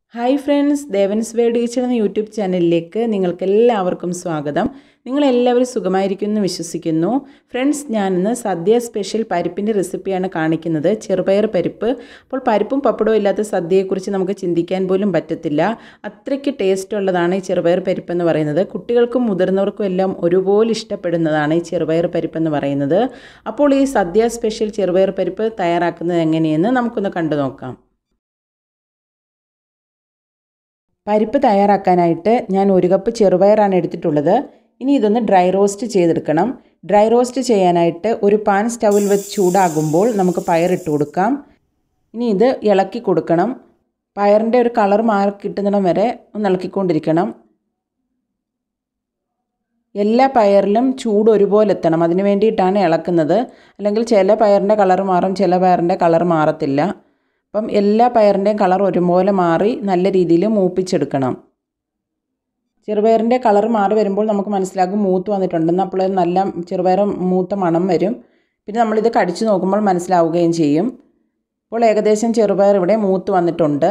hi friends Devans world kitchen എന്ന YouTube ചാനലിലേക്ക് നിങ്ങൾക്ക് എല്ലാവർക്കും സ്വാഗതം നിങ്ങളെല്ലാവരും സുഖമായിരിക്കും എന്ന് വിശ്വസിക്കുന്നു ഫ്രണ്ട്സ് ഞാനിന്ന് സദ്യ സ്പെഷ്യൽ പരിപ്പിൻ്റെ റെസിപ്പിയാണ് കാണിക്കുന്നത് ചെറുപയർ പരിപ്പ് അപ്പോൾ പരിപ്പും പപ്പടവും ഇല്ലാത്ത സദ്യയെക്കുറിച്ച് നമുക്ക് ചിന്തിക്കാൻ പോലും പറ്റത്തില്ല അത്രയ്ക്ക് ടേസ്റ്റ് ഉള്ളതാണ് ഈ ചെറുപയർ പരിപ്പ് എന്ന് പറയുന്നത് കുട്ടികൾക്കും മുതിർന്നവർക്കും എല്ലാം ഒരുപോലെ ഇഷ്ടപ്പെടുന്നതാണ് ഈ ചെറുപയർ പരിപ്പ് എന്ന് പറയുന്നത് അപ്പോൾ ഈ സദ്യ സ്പെഷ്യൽ ചെറുപയർ പരിപ്പ് തയ്യാറാക്കുന്നത് എങ്ങനെയെന്ന് നമുക്കൊന്ന് കണ്ടു നോക്കാം പരിപ്പ് തയ്യാറാക്കാനായിട്ട് ഞാൻ ഒരു കപ്പ് ചെറുപയറാണ് എടുത്തിട്ടുള്ളത് ഇനി ഇതൊന്ന് ഡ്രൈ റോസ്റ്റ് ചെയ്തെടുക്കണം ഡ്രൈ റോസ്റ്റ് ചെയ്യാനായിട്ട് ഒരു പാൻ സ്റ്റൗവിൽ വെച്ച് ചൂടാകുമ്പോൾ നമുക്ക് പയറിട്ട് കൊടുക്കാം ഇനി ഇത് ഇളക്കി കൊടുക്കണം പയറിൻ്റെ ഒരു കളർ മാറി കിട്ടുന്നിടം വരെ ഒന്ന് ഇളക്കിക്കൊണ്ടിരിക്കണം എല്ലാ പയറിലും ചൂട് ഒരുപോലെ എത്തണം അതിന് വേണ്ടിയിട്ടാണ് ഇളക്കുന്നത് അല്ലെങ്കിൽ ചില പയറിൻ്റെ കളർ മാറും ചില പയറിൻ്റെ കളർ മാറത്തില്ല അപ്പം എല്ലാ പയറിൻ്റെയും കളർ ഒരുപോലെ മാറി നല്ല രീതിയിൽ മൂപ്പിച്ചെടുക്കണം ചെറുപയറിൻ്റെ കളർ മാറി വരുമ്പോൾ നമുക്ക് മനസ്സിലാകും മൂത്ത് വന്നിട്ടുണ്ടെന്ന് അപ്പോൾ നല്ല ചെറുപയർ മൂത്ത മണം വരും പിന്നെ നമ്മളിത് കടിച്ചു നോക്കുമ്പോൾ മനസ്സിലാവുകയും ചെയ്യും അപ്പോൾ ഏകദേശം ചെറുപയർ ഇവിടെ മൂത്ത് വന്നിട്ടുണ്ട്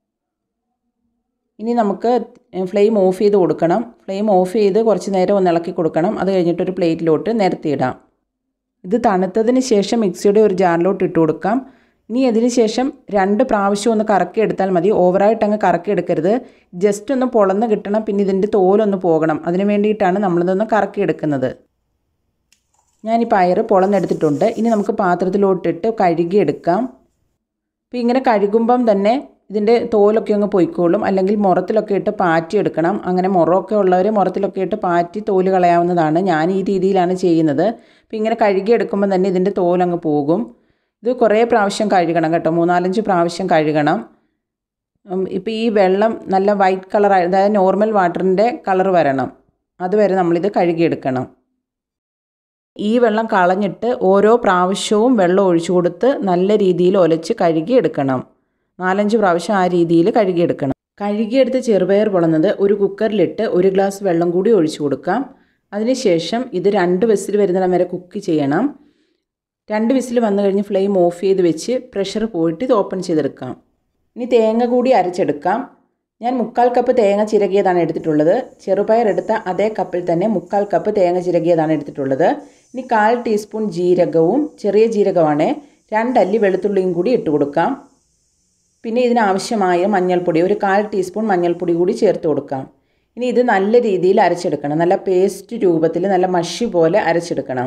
ഇനി നമുക്ക് ഫ്ലെയിം ഓഫ് ചെയ്ത് കൊടുക്കണം ഫ്ലെയിം ഓഫ് ചെയ്ത് കുറച്ച് നേരം ഒന്ന് ഇളക്കി കൊടുക്കണം അത് കഴിഞ്ഞിട്ടൊരു പ്ലേറ്റിലോട്ട് നിരത്തിയിടാം ഇത് തണുത്തതിന് ശേഷം മിക്സിയുടെ ഒരു ജാറിലോട്ട് ഇട്ട് കൊടുക്കാം ഇനി അതിന് ശേഷം രണ്ട് പ്രാവശ്യം ഒന്ന് കറക്കി എടുത്താൽ മതി ഓവറായിട്ട് അങ്ങ് കറക്കി എടുക്കരുത് ജസ്റ്റ് ഒന്ന് പൊളന്ന് കിട്ടണം പിന്നെ ഇതിൻ്റെ തോലൊന്ന് പോകണം അതിന് വേണ്ടിയിട്ടാണ് നമ്മളിതൊന്ന് കറക്കി എടുക്കുന്നത് ഞാൻ ഈ പയർ പൊളന്നെടുത്തിട്ടുണ്ട് ഇനി നമുക്ക് പാത്രത്തിലോട്ടിട്ട് കഴുകിയെടുക്കാം അപ്പോൾ ഇങ്ങനെ കഴുകുമ്പം തന്നെ ഇതിൻ്റെ തോലൊക്കെ അങ്ങ് പൊയ്ക്കോളും അല്ലെങ്കിൽ മുറത്തിലൊക്കെ ഇട്ട് പാറ്റി എടുക്കണം അങ്ങനെ മുറമൊക്കെ ഉള്ളവർ മുറത്തിലൊക്കെ ഇട്ട് പാറ്റി തോല് കളയാവുന്നതാണ് ഞാൻ ഈ രീതിയിലാണ് ചെയ്യുന്നത് അപ്പോൾ ഇങ്ങനെ കഴുകിയെടുക്കുമ്പോൾ തന്നെ ഇതിൻ്റെ തോലങ്ങ് പോകും ഇത് കുറേ പ്രാവശ്യം കഴുകണം കേട്ടോ മൂന്നാലഞ്ച് പ്രാവശ്യം കഴുകണം ഇപ്പോൾ ഈ വെള്ളം നല്ല വൈറ്റ് കളർ അതായത് നോർമൽ വാട്ടറിൻ്റെ കളർ വരണം അതുവരെ നമ്മളിത് കഴുകിയെടുക്കണം ഈ വെള്ളം കളഞ്ഞിട്ട് ഓരോ പ്രാവശ്യവും വെള്ളം ഒഴിച്ചു കൊടുത്ത് നല്ല രീതിയിൽ ഒലച്ച് കഴുകിയെടുക്കണം നാലഞ്ച് പ്രാവശ്യം ആ രീതിയിൽ കഴുകിയെടുക്കണം കഴുകിയെടുത്ത് ചെറുപയർ പൊളന്നത് ഒരു കുക്കറിലിട്ട് ഒരു ഗ്ലാസ് വെള്ളം കൂടി ഒഴിച്ചു കൊടുക്കാം അതിനുശേഷം ഇത് രണ്ട് വിസിൽ വരുന്നിടം വരെ കുക്ക് ചെയ്യണം രണ്ട് വിസിൽ വന്നു കഴിഞ്ഞ് ഫ്ലെയിം ഓഫ് ചെയ്ത് വെച്ച് പ്രഷർ പോയിട്ട് ഇത് ഓപ്പൺ ചെയ്തെടുക്കാം ഇനി തേങ്ങ കൂടി അരച്ചെടുക്കാം ഞാൻ മുക്കാൽ കപ്പ് തേങ്ങ ചിരകിയതാണ് എടുത്തിട്ടുള്ളത് ചെറുപയർ എടുത്ത അതേ കപ്പിൽ തന്നെ മുക്കാൽ കപ്പ് തേങ്ങ ചിരകിയതാണ് എടുത്തിട്ടുള്ളത് ഇനി കാൽ ടീസ്പൂൺ ജീരകവും ചെറിയ ജീരകമാണ് രണ്ടല്ലി വെളുത്തുള്ളിയും കൂടി ഇട്ട് കൊടുക്കാം പിന്നെ ഇതിനാവശ്യമായ മഞ്ഞൾപ്പൊടി ഒരു കാൽ ടീസ്പൂൺ മഞ്ഞൾപ്പൊടി കൂടി ചേർത്ത് കൊടുക്കാം ഇനി ഇത് നല്ല രീതിയിൽ അരച്ചെടുക്കണം നല്ല പേസ്റ്റ് രൂപത്തിൽ നല്ല മഷി പോലെ അരച്ചെടുക്കണം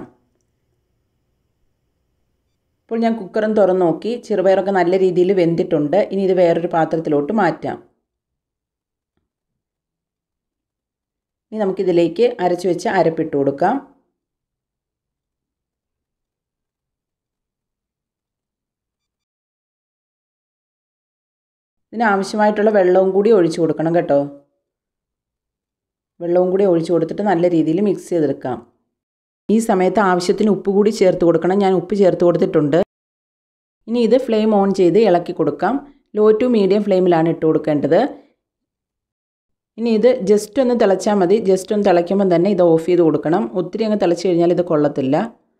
ഇപ്പോൾ ഞാൻ കുക്കറും തുറന്ന് നോക്കി ചെറുപയറൊക്കെ നല്ല രീതിയിൽ വെന്തിട്ടുണ്ട് ഇനി ഇത് വേറൊരു പാത്രത്തിലോട്ട് മാറ്റാം ഇനി നമുക്കിതിലേക്ക് അരച്ചു വെച്ച് അരപ്പിട്ട് കൊടുക്കാം ഇതിനാവശ്യമായിട്ടുള്ള വെള്ളവും കൂടി ഒഴിച്ചു കൊടുക്കണം കേട്ടോ വെള്ളവും കൂടി ഒഴിച്ചു കൊടുത്തിട്ട് നല്ല രീതിയിൽ മിക്സ് ചെയ്തെടുക്കാം ഈ സമയത്ത് ആവശ്യത്തിന് ഉപ്പ് കൂടി ചേർത്ത് കൊടുക്കണം ഞാൻ ഉപ്പ് ചേർത്ത് കൊടുത്തിട്ടുണ്ട് ഇനി ഇത് ഫ്ലെയിം ഓൺ ചെയ്ത് ഇളക്കി കൊടുക്കാം ലോ ടു മീഡിയം ഫ്ലെയിമിലാണ് ഇട്ട് കൊടുക്കേണ്ടത് ഇനി ഇത് ജസ്റ്റ് ഒന്ന് തിളച്ചാൽ മതി ജസ്റ്റ് ഒന്ന് തിളയ്ക്കുമ്പോൾ തന്നെ ഇത് ഓഫ് ചെയ്ത് കൊടുക്കണം ഒത്തിരി അങ്ങ് തിളച്ച് കഴിഞ്ഞാൽ ഇത് കൊള്ളത്തില്ല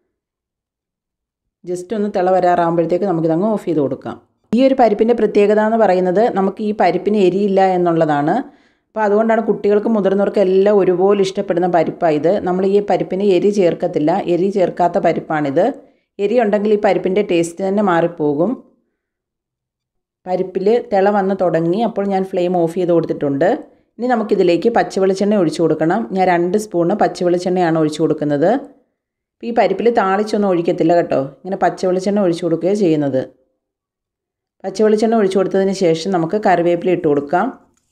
ജസ്റ്റ് ഒന്ന് തിള വരാറാകുമ്പോഴത്തേക്ക് നമുക്കിതങ്ങ് ഓഫ് ചെയ്ത് കൊടുക്കാം ഈ ഒരു പരിപ്പിൻ്റെ പ്രത്യേകത എന്ന് പറയുന്നത് നമുക്ക് ഈ പരിപ്പിന് എരിയില്ല എന്നുള്ളതാണ് അപ്പോൾ അതുകൊണ്ടാണ് കുട്ടികൾക്കും മുതിർന്നവർക്കും എല്ലാം ഒരുപോലെ ഇഷ്ടപ്പെടുന്ന പരിപ്പാണ് ഇത് നമ്മൾ ഈ പരിപ്പിന് എരി ചേർക്കത്തില്ല എരി ചേർക്കാത്ത പരിപ്പാണിത് എരി ഉണ്ടെങ്കിൽ ഈ പരിപ്പിൻ്റെ ടേസ്റ്റ് തന്നെ മാറിപ്പോകും പരിപ്പിൽ തിള വന്ന് തുടങ്ങി അപ്പോൾ ഞാൻ ഫ്ലെയിം ഓഫ് ചെയ്ത് കൊടുത്തിട്ടുണ്ട് ഇനി നമുക്കിതിലേക്ക് പച്ചവെളിച്ചെണ്ണ ഒഴിച്ചു കൊടുക്കണം ഞാൻ രണ്ട് സ്പൂണ് പച്ചവെളിച്ചെണ്ണയാണ് ഒഴിച്ചു കൊടുക്കുന്നത് ഇപ്പോൾ ഈ പരിപ്പിൽ താളിച്ചൊന്നും ഒഴിക്കത്തില്ല കേട്ടോ ഇങ്ങനെ പച്ചവെളിച്ചെണ്ണ ഒഴിച്ചു കൊടുക്കുകയാണ് ചെയ്യുന്നത് പച്ചവെളിച്ചെണ്ണ ഒഴിച്ചു കൊടുത്തതിന് ശേഷം നമുക്ക് കറിവേപ്പില ഇട്ട് കൊടുക്കാം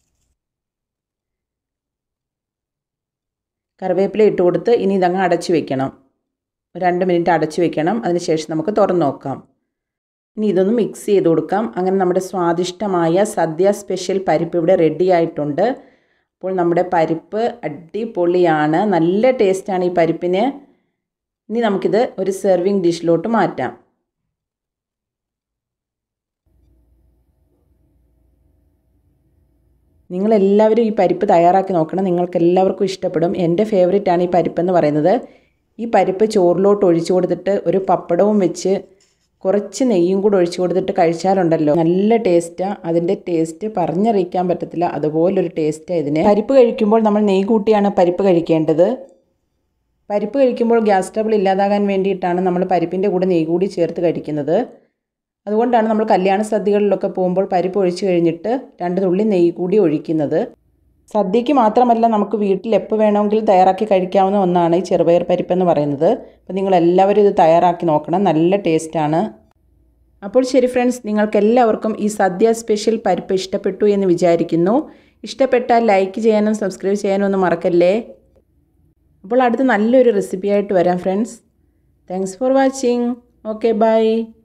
കറിവേപ്പില ഇട്ട് കൊടുത്ത് ഇനി ഇതങ്ങ് അടച്ചു വെക്കണം രണ്ട് മിനിറ്റ് അടച്ചു വെക്കണം അതിനുശേഷം നമുക്ക് തുറന്ന് നോക്കാം ഇനി ഇതൊന്ന് മിക്സ് ചെയ്ത് കൊടുക്കാം അങ്ങനെ നമ്മുടെ സ്വാദിഷ്ടമായ സദ്യ സ്പെഷ്യൽ പരിപ്പ് ഇവിടെ റെഡി ആയിട്ടുണ്ട് അപ്പോൾ നമ്മുടെ പരിപ്പ് അടിപൊളിയാണ് നല്ല ടേസ്റ്റാണ് ഈ പരിപ്പിന് ഇനി നമുക്കിത് ഒരു സെർവിങ് ഡിഷിലോട്ട് മാറ്റാം നിങ്ങളെല്ലാവരും ഈ പരിപ്പ് തയ്യാറാക്കി നോക്കണം നിങ്ങൾക്ക് എല്ലാവർക്കും ഇഷ്ടപ്പെടും എൻ്റെ ഫേവറേറ്റ് ആണ് ഈ പരിപ്പ് എന്ന് പറയുന്നത് ഈ പരിപ്പ് ചോറിലോട്ട് ഒഴിച്ചു കൊടുത്തിട്ട് ഒരു പപ്പടവും വെച്ച് കുറച്ച് നെയ്യും കൂടെ ഒഴിച്ചു കൊടുത്തിട്ട് കഴിച്ചാലുണ്ടല്ലോ നല്ല ടേസ്റ്റാണ് അതിൻ്റെ ടേസ്റ്റ് പറഞ്ഞറിയിക്കാൻ പറ്റത്തില്ല അതുപോലൊരു ടേസ്റ്റാണ് ഇതിന് പരിപ്പ് കഴിക്കുമ്പോൾ നമ്മൾ നെയ്യ് കൂട്ടിയാണ് പരിപ്പ് കഴിക്കേണ്ടത് പരിപ്പ് കഴിക്കുമ്പോൾ ഗ്യാസ് ട്രബിൾ ഇല്ലാതാകാൻ വേണ്ടിയിട്ടാണ് നമ്മൾ പരിപ്പിൻ്റെ കൂടെ നെയ്യ് കൂടി ചേർത്ത് കഴിക്കുന്നത് അതുകൊണ്ടാണ് നമ്മൾ കല്യാണ സദ്യകളിലൊക്കെ പോകുമ്പോൾ പരിപ്പ് ഒഴിച്ച് കഴിഞ്ഞിട്ട് രണ്ട് തുള്ളി നെയ്യ് കൂടി ഒഴിക്കുന്നത് സദ്യക്ക് മാത്രമല്ല നമുക്ക് വീട്ടിൽ എപ്പോൾ വേണമെങ്കിലും തയ്യാറാക്കി കഴിക്കാവുന്ന ഒന്നാണ് ഈ ചെറുപയർ പരിപ്പെന്ന് പറയുന്നത് അപ്പോൾ നിങ്ങൾ എല്ലാവരും ഇത് തയ്യാറാക്കി നോക്കണം നല്ല ടേസ്റ്റാണ് അപ്പോൾ ശരി ഫ്രണ്ട്സ് നിങ്ങൾക്ക് എല്ലാവർക്കും ഈ സദ്യ സ്പെഷ്യൽ പരിപ്പ് ഇഷ്ടപ്പെട്ടു എന്ന് വിചാരിക്കുന്നു ഇഷ്ടപ്പെട്ടാൽ ലൈക്ക് ചെയ്യാനും സബ്സ്ക്രൈബ് ചെയ്യാനും ഒന്നും മറക്കല്ലേ അപ്പോൾ അടുത്ത് നല്ലൊരു റെസിപ്പി ആയിട്ട് വരാം friends thanks for watching okay by